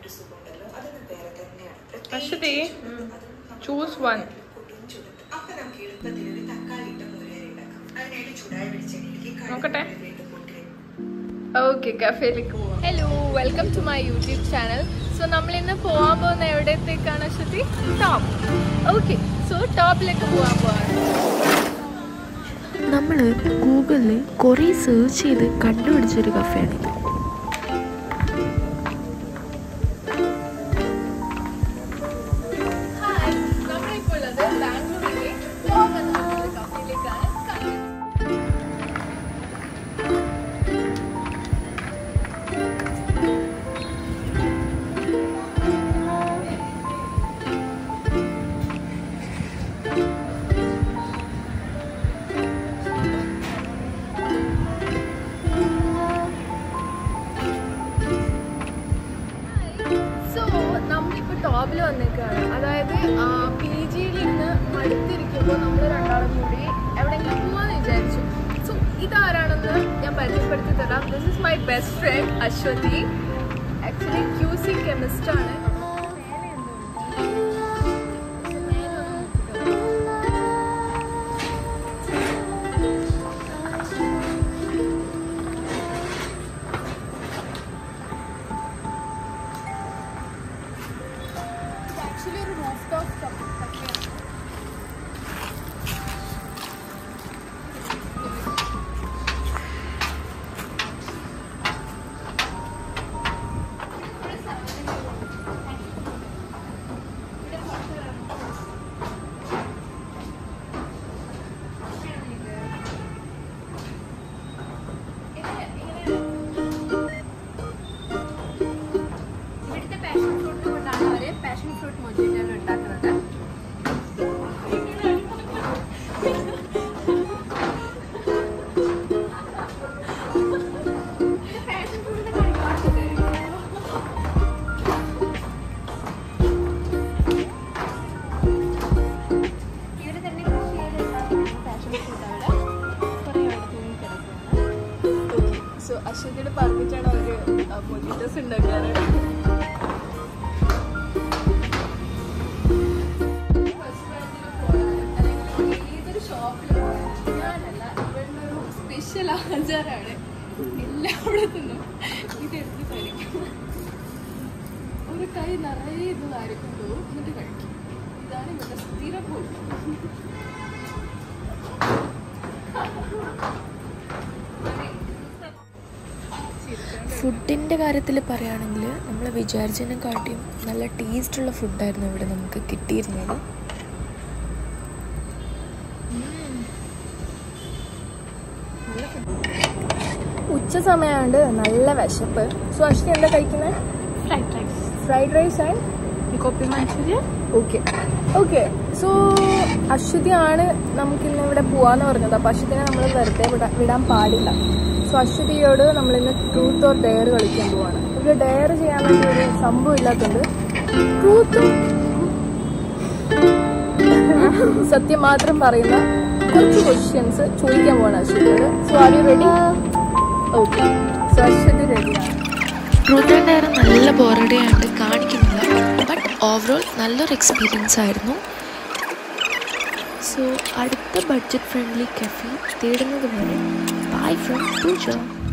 ഒരു സുഖമുണ്ടല്ലോ അതൊന്നും വേറെ തന്നെയാണ് അശ്വതി പ്രത്യേകിച്ച് ചൂസ് വൺ പൊട്ടും ചുടും അപ്പൊ നമുക്ക് എളുപ്പത്തിൽ ഒരു തക്കാളി ഇട്ട മുതിരേരി ഉണ്ടാക്കാം അതിനായിട്ട് ചൂടായ വെളിച്ചെണ്ണയിലേക്ക് നോക്കട്ടെ. കടുക് ഇട്ട് പൊട്ടി ഓക്കെ കഫേയിലേക്ക് പോവാം hello welcome to my YouTube channel so നമ്മൾ ഇന്ന് പോകാൻ പോകുന്ന എവിടത്തേക്കാണ് അശ്വതി ടോപ്പ് ഓക്കെ സോ ടോപ്പിലേക്ക് പോകാൻ പോവാണ് നമ്മൾ ഗൂഗിളിൽ കുറേ സെർച്ച് ചെയ്ത് കണ്ടുപിടിച്ചൊരു കഫേയാണ് ഹായ് നമ്മളിപ്പോൾ ഉള്ളത് ബാംഗ്ലൂരിലെ ടോപ്പ് എന്ന ഒരു കഫേയിലേക്കാണ് സോ നമ്മളിപ്പോൾ ടോപ്പിൽ വന്നേക്കാണ് അതായത് പി ജിയിൽ ഇന്ന് മടുത്തിരിക്കുമ്പോൾ നമ്മൾ രണ്ടാളും കൂടി എവിടെയെങ്കിലും പോവാന്ന് വിചാരിച്ചു സോ ഇതാരാണെന്ന് ഞാൻ പരിചയപ്പെടുത്തി തരാം this is my best friend Aswathy actually Q C chemist ആണ് ആക്ച്വലി ഒരു റൂഫ് ടോപ്പ് കഫേയാണ് ഇവിടുത്തെ പാഷൻ ഫ്രൂട്ട് കൊണ്ടാണ് അവർ പാഷൻ ഫ്രൂട്ട് മൊജിറ്റോ ഉണ്ടാക്കുന്നത് ഇവര് തന്നെ കൃഷി ചെയ്തുണ്ടാക്കുന്ന പാഷൻ ഫ്രൂട്ട് അവിടെ കുറേ അവിടെ തൂങ്ങി കിടക്കുകയാണ് സോ അശ്വതിയുടെ പറഞ്ഞിട്ടാണ് അവര് മൊജിറ്റോസ് ഉണ്ടാക്കാറ് ഏതൊരു ഷോപ്പിൽ ഞാനല്ല ഇവരുടെ ഒരു സ്പെഷ്യൽ ആചാരമാണ് എല്ലായിടത്തുനിന്നും ഇതെടുത്ത് കഴിക്കും ഒരു കൈ നിറയെ ഇത് വാരിക്കൊണ്ട് പോകും എന്നിട്ട് കഴിക്കും ഇതാണ് ഇവരുടെ സ്ഥിര പോയി ഫുഡിൻ്റെ കാര്യത്തിൽ പറയുകയാണെങ്കിൽ നമ്മൾ വിചാരിച്ചതിനെക്കാട്ടിയും നല്ല ടേസ്റ്റുള്ള ഫുഡായിരുന്നു ഇവിടെ നമുക്ക് കിട്ടിയിരുന്നത് ഉച്ച സമയമാണ്ട് നല്ല വിശപ്പ് സോ അശ്വതി എന്താ കഴിക്കുന്നത് fried rice fried rice and gobi manchurian okay okay so അശ്വതിയാണ് നമുക്കിന്ന് ഇവിടെ പോവാന്ന് പറഞ്ഞത് അപ്പോൾ അശ്വതിനെ നമ്മൾ വെറുതെ വിടാൻ വിടാൻ പാടില്ല സോ അശ്വതിയോട് നമ്മളിന്ന് ട്രൂത്ത് ഓർ ഡെയർ കളിക്കാൻ പോവാണ് ഇവിടെ ഡെയർ ചെയ്യാൻ വേണ്ടി ഒരു സംഭവം ഇല്ലാത്തതുകൊണ്ട് ട്രൂത്തും സത്യം മാത്രം പറയുന്ന കുറച്ച് ക്വസ്റ്റ്യൻസ് ചോദിക്കാൻ പോവാണ് അശ്വതിയോട് so are you ready okay so Aswathy റെഡിയാണ് ട്രൂത്ത് ആൻഡ് ഡയർ നല്ല ബോറഡി ആയിട്ട് കാണിക്കുന്നില്ല ബട്ട് ഓവറോൾ നല്ലൊരു എക്സ്പീരിയൻസ് ആയിരുന്നു സോ അടുത്ത ബഡ്ജറ്റ് ഫ്രണ്ട്ലി കഫേ തേടുന്നത് വരെ ബൈ ഫ്രം പൂജ